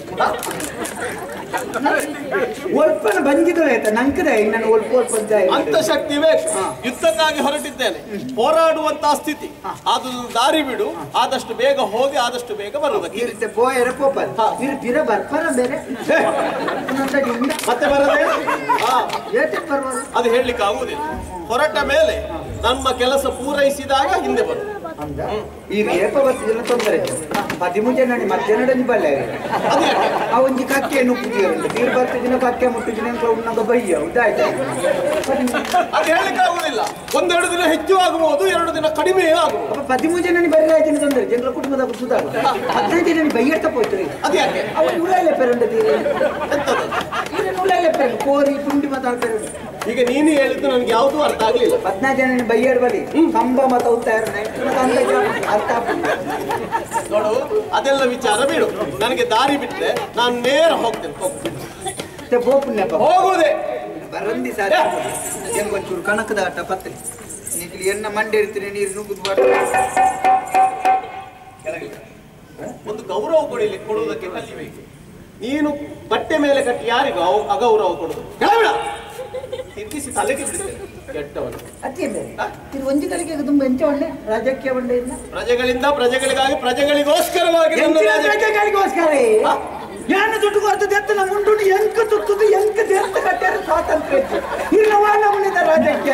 ಒಳ್ಪನ ಬಂಜಿದ್ರೆ ಆಯ್ತಾ ನಂಕದೆ ನಾನು ಒಳ್ಪ ಒಳ್ಪ ಅಂತ ಹೇಳಿ. ಅಂತಶಕ್ತಿ ಬೇಕು ಹಾ. ಯುದ್ಧಕ್ಕಾಗಿ ಹೊರಟಿದ್ದೇನೆ ಹೋರಾಡುವಂತಹ ಸ್ಥಿತಿ ಅದು ದಾರಿ ಬಿಡು ಆದಷ್ಟು ಬೇಗ ಹೋಗಿ ಆದಷ್ಟು ಬೇಗ ಬರುವುದಕ್ಕೆ ಇರುತ್ತೆ ಬೋಯರ ಪೋಪಲ್ ಹಾ. ಇರು ಬಿರ ಬರ್ಪರ ಬೇರೆ ಇನ್ನೊಂದು ಹಿಂದೆ ಮತ್ತೆ ಬರದೆ ಹಾ ಏತಕ್ಕೆ ಬರ್ಬಾರ್ದು ಅದು ಹೇಳಲಿಕ್ಕೆ ಆಗುವುದಿಲ್ಲ ಹೊರಟ ಮೇಲೆ ನಮ್ಮ ಕೆಲಸ ಪೂರೈಸಿದಾಗ ಹಿಂದೆ ಬರು ಅಂದ ಈಗ ಏಪ ಬರ್ತಿದ್ರೆ ತೊಂದರೆ ಪದಿಮೂಜೆ ನಡಿ ಮಧ್ಯಾಹ್ನ ಬಲ್ಲೆ ಅದು ಯಾಕೆ? ಆ ಒಂಜಿ ಕಕ್ಕೆ ನುಗ್ಗಿದಿರಂತೆ ನೀರು ಬರ್ತಿದಿನ ಕಕ್ಕೆ ಮುಟ್ಟಿದಿನ ಅಂತ ಉಣ್ಣಾಗ ಬಯ್ಯ ಉದಾಯ್ತಾ ಅದು ಹೇಳಲಿಕ್ಕೆ ಆಗುವುದಿಲ್ಲ ಒಂದೆರಡು ದಿನ ಹೆಚ್ಚು ಆಗಬಹುದು ಎರಡು ದಿನ ಕಡಿಮೆಯೂ ಆಗಬಹುದು ಅಪ್ಪ ಪದಿಮೂಜೆ ನಡಿ ಬರ್ರಿ ಆಯ್ತು ತೊಂದರೆ ಜನರ ಕುಟುಂಬದ ಸುಧಾರ ಹದಿನೈದು ನಡಿ ಬೈಯಡ್ತ ಪೋಯ್ತು ಅದು ಯಾಕೆ ಅವನು ಉಳ್ಳಾಲೆ ಪೆರಂಡದೀರಿ ಎಂತದು ಇದನ್ನು ಉಳ್ಳಾಲೆ ಪೆರಂಡ್ ಕೋರಿ ಪುಂಡಿ ಮಾತಾಡ್ತಾರೆ ಈಗ ನೀನು ಹೇಳಿದ್ದು ನನಗೆ ಯಾವುದೂ ಅರ್ಥ ಆಗ್ಲಿಲ್ಲ ಹದಿನೈದು ಜನ ಬೈಯಡ್ ಬಲಿ ಕಂಬ ಮತ ಉತ್ತಾರ ಅರ್ಥ ಆಗ್ತದೆ ನೋಡು ಅದೆಲ್ಲ ವಿಚಾರ ಬಿಡು ನನಗೆ ದಾರಿ ಬಿಟ್ರೆ ನಾನು ನೇರ ಹೋಗ್ತೇನೆ ಹೋಗ್ತೇನೆ ಮತ್ತೆ ಬೋಪುಣ್ಯಪ್ಪ ಹೋಗುವುದೇ ಬರಂದಿ ಸಾರಿ ಹೆಂಗ್ ಒಂಚೂರು ಕಣಕದ ಆಟ ಪತ್ರಿ ನೀಗ್ಲಿ ಎನ್ನ ಮಂಡೆ ಇರ್ತೀನಿ ನೀರು ನುಗ್ಗುದು ಬಾಟ ಒಂದು ಗೌರವ ಕೊಡಲಿ ಕೊಡುವುದಕ್ಕೆ ಕಲಿಬೇಕು ನೀನು ಬಟ್ಟೆ ಮೇಲೆ ಕಟ್ಟಿ ಯಾರಿಗೂ ಅವ- ಅಗೌರವ ಕೊಡುದು ಕೆಳಬಿಡ ತಿರ್ಗಿಸಿ ತಲೆಗೆ ಬಿಡುತ್ತೇನೆ ಕೆಟ್ಟವನು ಅತಿ ಬೇರೆ ಇದು ಒಂಜಿ ಕಲಿಗೆ ತುಂಬ ಎಂಚ ಒಳ್ಳೆ ರಾಜಕೀಯ ಒಳ್ಳೆ ಇಲ್ಲ ಪ್ರಜೆಗಳಿಂದ ಪ್ರಜೆಗಳಿಗಾಗಿ ಪ್ರಜೆಗಳಿಗೋಸ್ಕರವಾಗಿ ನನ್ನ ರಾಜ್ಯ- ರಾಜಕೀಯಗೋಸ್ಕರ ಯಾನ ದುಡ್ಡು ಕೊಡ್ತದೆ ಎತ್ತ ನಮ್ಮ ಉಂಟು ಎಂಕ ತುತ್ತದು ಎಂಕ ದೇಶ ಕಟ್ಟಾರ ಸ್ವಾತಂತ್ರ್ಯ ಇತ್ತು. ಇಲ್ಲ ನಮ್ಮನಿದ ರಾಜಕೀಯ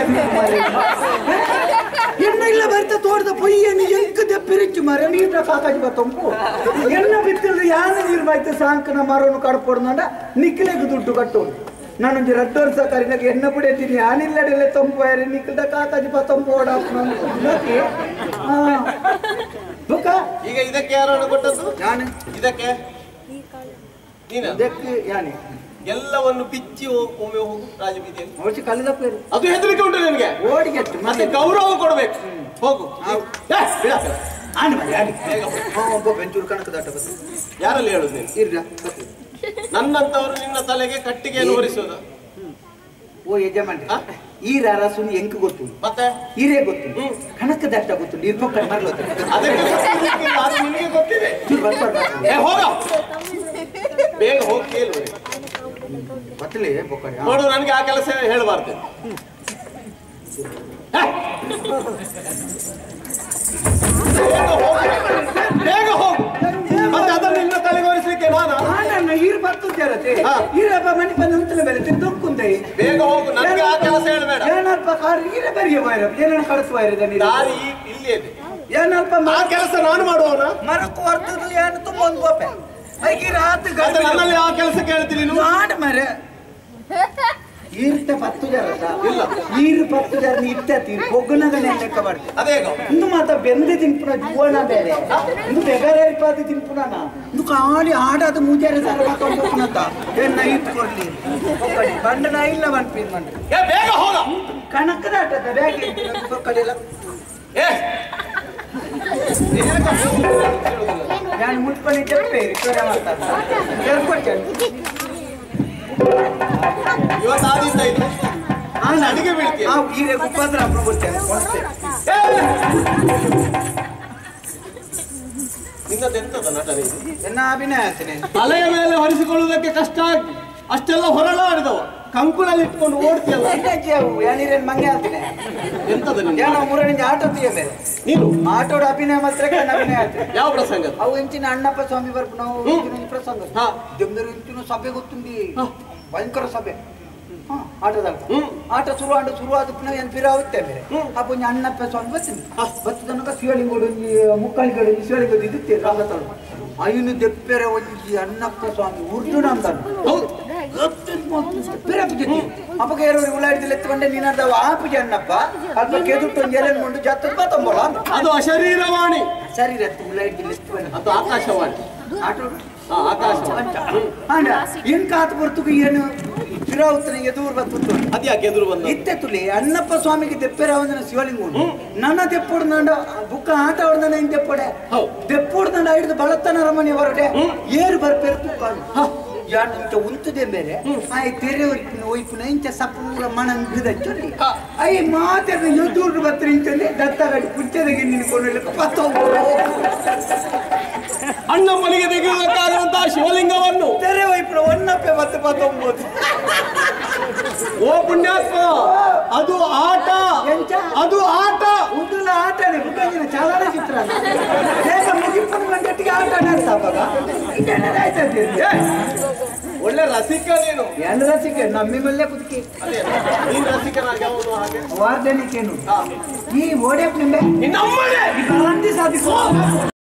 ಎನ್ನ ಇಲ್ಲ ಬರ್ತ ತೋಟದ ಪೊಯ್ಯನಿ ಎಂಕ ದೆಪ್ಪಿರಿಚ್ಚು ಮರ ನೀರ ಕಾಕಾಜಿ ಬತ್ತೊಂಪು ಎನ್ನ ಬಿತ್ತಿಲ್ದ ಯಾನ ನೀರು ಬಾಯ್ತು ಸಾಂಕನ ಮರವನ್ನು ಕಡ್ಪೊಡ್ನಂಡ ನಿಕ್ಲೆಗೆ ದುಡ್ಡು ಕಟ್ಟೋದು ನಾನೊಂದು ರಡ್ಡು ವರ್ಷ ಕರಿನಾಗ ಎಣ್ಣೆ ಬಿಡಿತೀನಿ ಯಾನಿಲ್ಲಡೆಲ್ಲ ತಂಪು ಯಾರು ನಿಕ್ಲ್ದ ಕಾಕಾಜಿ ಬತ್ತೊಂಪು ಓಡಾಕ್ ಬುಕ್ಕ ಈಗ ಇದಕ್ಕೆ ಯಾರು ಹಣ ಕೊಟ್ಟದ್ದು ನಾನು ಇದಕ್ಕೆ ನೀನ ಇದಕ್ಕೆ ಯಾನೆ ಎಲ್ಲವನ್ನು ಬಿಚ್ಚಿ ಹೋ- ಒಮ್ಮೆ ಹೋಗು ರಾಜಬೀದಿಯಲ್ಲಿ ಅವಶ್ಯ ಕಲ್ಲದ ಪೇರು ಅದು ಹೆದರಿಕೆ ಉಂಟು ನಿನಗೆ ಓಡಿಗೆಟ್ಟು ಮತ್ತೆ ಗೌರವ ಕೊಡಬೇಕು ಹೋಗು ಏ, ಬಿಡ ಆ ಕಡೆ. ಆಂಡ್ ಮಾಡಿ ಆಡಿ ಬೇಗ ಹೋಗು. ಹಾಂ ಒಬ್ಬ ಬೆಂಚೂರು ಕಣಕ ದಾಟ ಬಸ್ ಯಾರಲ್ಲಿ ಹೇಳುದು ನೀನು ಇರ್ಲ ನನ್ನಂತವರು ನಿನ್ನ ತಲೆಗೆ ಕಟ್ಟಿಗೆಯನ್ನು ಹೊರಿಸೋದ ಓ ಯಜಮಾನ್ರಿ ಆ? ಈ ರಾರಸುನಿ ಎಂಕ ಗೊತ್ತು ಮತ್ತೆ ಈರೇ ಗೊತ್ತು ಹ್ಮ್. ಕಣಕ ದಟ್ಟ ಗೊತ್ತು ನೀರು ಪಕ್ಕ ಮರ್ಲೋದು ಅದಕ್ಕೆ ಗೊತ್ತಿರ್ಲಿಕ್ಕಿಲ್ಲ, ಅದು ನಿನಗೆ ಗೊತ್ತಿದೆ ಏ ಹೋಗ ಬೇಗ ಹೋಗಿ ಕೇಳು ಬತ್ತಲೆ ಬೊಕ್ಕಡೆ ನೋಡು ನನಗೆ ಆ ಕೆಲಸ ಹೇಳಬಾರ್ದು ಬೇಗ ಹೋಗು ಬೇಗ ಹೋಗು ಮತ್ತೆ ಅದನ್ನು ನಿನ್ನ ತಲೆಗೆ ಹೊರಿಸ್ಲಿಕ್ಕೆ ನಾನು ನನ್ನ ಈರು ಬತ್ತು ಜರತೆ ಹಾ. ಈರಪ್ಪ ಮನೆ ಬಂದ ಉಂಟಲ ಬೇರೆ ತಿರ್ದೊಕ್ಕುಂದೆ ಬೇಗ ಹೋಗು ನನಗೆ ಆ ಕೆಲಸ ಹೇಳಬೇಡ ಏನಲ್ಪ ಕಾರ್ ಈರ ಬರಿಯ ಬಾಯ್ರ ಏನನ್ನ ಕಳಿಸುವ ಇರದ ನೀರು ದಾರಿ ಇಲ್ಲೇ ಇದೆ ಏನಲ್ಪ ಆ ಕೆಲಸ ನಾನು ಮಾಡುವವನ ಮರಕ್ಕೂ ಅರ್ಥದ್ದು ಏನು ತುಂಬ ಒಂದು ಗೋಪೆ ಐಕಿ ರಾತ್ ಮತ್ತೆ ನನ್ನಲ್ಲಿ ಆ ಕೆಲಸ ಕೇಳ್ತೀನಿ ನೀನು ಮಾಡ ಮರೆ ಈರ್ತ ಪತ್ತು ಜರ ಇಲ್ಲ. ಈರು ಪತ್ತು ಜರ ಇತ್ತ ತೀರ್ ಬೊಗ್ಗನಾಗ ಲೆಕ್ಕ ಮಾಡ್ತೆ ಅದೇಗ ಇಂದು ಮಾತ ಬೆಂದೆ ತಿನ್ಪುನ ಜುವನ ಬೇರೆ ಇಂದು ಬೆಗರೆ ಇರ್ಪಾದ ತಿನ್ಪುನ ಇಂದು ಕಾಳಿ ಆಡಾದ ಮೂಜಾರೆ ಸರ ಮಾತಾಡ್ಬೋಕನಂತ ಏನ್ ನೈಟ್ ಕೊಡ್ಲಿ ಒಕ್ಕಡಿ ಬಂಡ ನಾ ಇಲ್ಲ ಬಂದ್ಪಿನ್ ಬಂಡ ಏ ಬೇಗ ಹೋಗ ಕಣಕ್ಕದ ಆಟದ ಬ್ಯಾಗ್ ಒಕ್ಕಡಿಲ್ಲ ಏ ಬೇಗ ಹೋಗು. ನಾನು ಮುಟ್ಕೊಂಡು చెప్పే ఇక్కడ ಹೇಳ್ಕೊಡ್ತೇನೆ ಇವತ್ತು ಆದಿತ್ತ ಇದು ನಾನು ಅಡಿಗೆ ಬೀಳ್ತೀಯ ಆ ಈರೆ ಉಪದ್ರ ಅಪ್ಪ ಕೊಡ್ತೇನೆ ಕೊಡ್ತೇನೆ ನಿನ್ನದೆಂತದ ನಟನೆ ಇದು? ಎನ್ನ ಅಭಿನಯ ಆಗ್ತೇನೆ ತಲೆಯ ಮೇಲೆ ಹೊರಿಸಿಕೊಳ್ಳುವುದಕ್ಕೆ ಕಷ್ಟ ಆಗಿ ಅಷ್ಟೆಲ್ಲ ಹೊರಳಾಡಿದವ ಕಂಕುಳಲ್ಲಿ ಇಟ್ಕೊಂಡು ಓಡ್ತೀಯಲ್ಲ ಯಾನಿರೇನ್ ಮಂಗೆ ಆಗ್ತೇನೆ ಎಂತದ ನಿನ್ನ ಏನೋ ಮೂರನೇ ಆಟ ತೀಯ ಮೇಲೆ ನೀನು ಆಟೋಡ ಅಭಿನಯ ಮಾತ್ರ ಕಣ್ಣ ಅಭಿನಯ ಆಗ್ತೇನೆ ಯಾವ ಪ್ರಸಂಗ ಅವು ಇಂಚಿನ ಅಣ್ಣಪ್ಪ ಸ್ವಾಮಿ ಬರ್ಪು ನಾವು ಹ್ಮ್. ಇಂಚಿನ ಪ್ರಸಂಗ ಹಾ. ಜಮ್ದೂರು ಇಂಚಿನ ಸಭೆ ಗೊತ್ತುಂಡಿ ಹಾ. ಭಯಂಕರ ಸಭೆ ಹಾ, ಆಟದಾಗ ಹ್ಮ್. ಆಟ ಶುರು ಆಟ ಶುರು ಆದ ಪುನಃ ಏನು ಫಿರ ಆಗುತ್ತೆ ಬೇರೆ ಹ್ಮ್. ಆ ಪುಂಜ ಅಣ್ಣಪ್ಪ ಸ್ವಾಮಿ ಬರ್ತೀನಿ ಹಾ. ಬತ್ತದನಕ ಶಿವಲಿಂಗೋಡು ಮುಕ್ಕಾಲಿಗೋಡು ಶಿವಲಿಂಗೋದು ಇದುತ್ತೆ ರಂಗತಳು ಅಯ್ಯನು ದೆಪ್ಪೆರೆ ಒಂಜಿ ಅಣ್ಣಪ್ಪ ಸ್ವಾಮಿ ಉರ್ಜುನ ಅಂತ ಹೌದು ಅಪ್ಪಗೆ ಏರೋರಿ ಉಳ್ಳಾಡಿದಲ್ಲಿ ಎತ್ಕೊಂಡೆ ನೀನಾದ ಆಪಿಗೆ ಅಣ್ಣಪ್ಪ ಅಲ್ಪ ಕೆದುಟ್ಟು ಒಂದು ಎಲೆ ಕೊಂಡು ಜಾತ ಬತ್ತಂಬೋಳ ಅದು ಅಶರೀರವಾಣಿ ಸರಿ ರತ್ತು ಉಳ್ಳಾಡಿದಲ್ಲಿ ಎತ್ಕೊಂಡೆ ಅದು ಆಕಾಶವಾಣಿ ಆಟೋ ಹಾ ಆಕಾಶವಾಣಿ ಅಂಡ ಏನ್ ಕಾತು ಬರ್ತುಕು ಏನು ತಿರಾವುತನಿಗೆ ದೂರ ಬರ್ತುಂಟು ಅದ್ಯಾಕೆ ಎದುರು ಬಂದ ಇತ್ತೆ ತುಲಿ ಅಣ್ಣಪ್ಪ ಸ್ವಾಮಿಗೆ ದೆಪ್ಪೆರಾವಂದನ ಶಿವಲಿಂಗ ಉಂಟು ನನ್ನ ದೆಪ್ಪುಡು ನಂಡ ಬುಕ್ಕ ಆಟ ಹೊಡೆದ ಇಂತ ದೆಪ್ಪಡೆ ಹೌದು. ದೆಪ್ಪುಡು ನಂಡ ಹಿಡಿದು ಬಳತನ ರಮಣಿ ಹೊರಡೆ ಏರು ಬರ್ಪೇರು ತುಕ್ಕಾಡು ಯಾನ್ ಇಂತ ಉಂತದೆ ಬೇರೆ ಆಯ್ ತೆರೆ ಒಯ್ಪಿನ ಒಯ್ಪಿನ ಇಂಚ ಸಪೂರ ಮಣ ಬಿದಚ್ಚೊಲ್ಲಿ ಹ. ಐ ಮಾತಾಡ ಎದುರು ಬತ್ರಿ ಇಂಚಲ್ಲಿ ದತ್ತಗಡಿ ಕುಚ್ಚದಗೆ ನಿನ್ಕೊಂಡು ಪತ್ತ ಅಣ್ಣಪ್ಪನಿಗೆ ತೆಗೆಯುವುದಕ್ಕಾಗುವಂತಹ ಶಿವಲಿಂಗವನ್ನು ತೆರೆ ಒಯ್ಪಿನ ಒನ್ನಪ್ಪೆ ಮತ್ತೆ ಪತ್ತೊಂಬತ್ತು ಓ ಪುಣ್ಯಾತ್ಮ ಅದು ಆಟ ಎಂಚ? ಅದು ಆಟ ಉದ್ದುಲ ಆಟನೆ ಬುಕ್ಕಂಜಿನ ಚಲನಚಿತ್ರ ಬೇಗ ಮುಗಿಪುನ ಗಂಟೆಗೆ ಆಟ ಆಡ್ತಾವಾಗ ಇದೇನಾದ್ರು ಆಯ್ತದೆ ಏ, ಒಳ್ಳೆ ರಸಿಕ ನೀನು ಎಲ್ಲ ರಸಿಕೆ ನಮ್ಮಿಮಲ್ಲೇ ಕುದುಕಿ ಅದೇ ನೀನು ರಸಿಕನಾಗಿ ಅವನು ಹಾಗೆ ವಾರ್ಧನಿಕೇನು ಹಾ. ಈ ಓಡ್ಯಪ್ ನಿಂಬೆ ನಿನ್ನಮ್ಮನೇ ಗಾಂಧಿ ಸಾಧಿಸುವ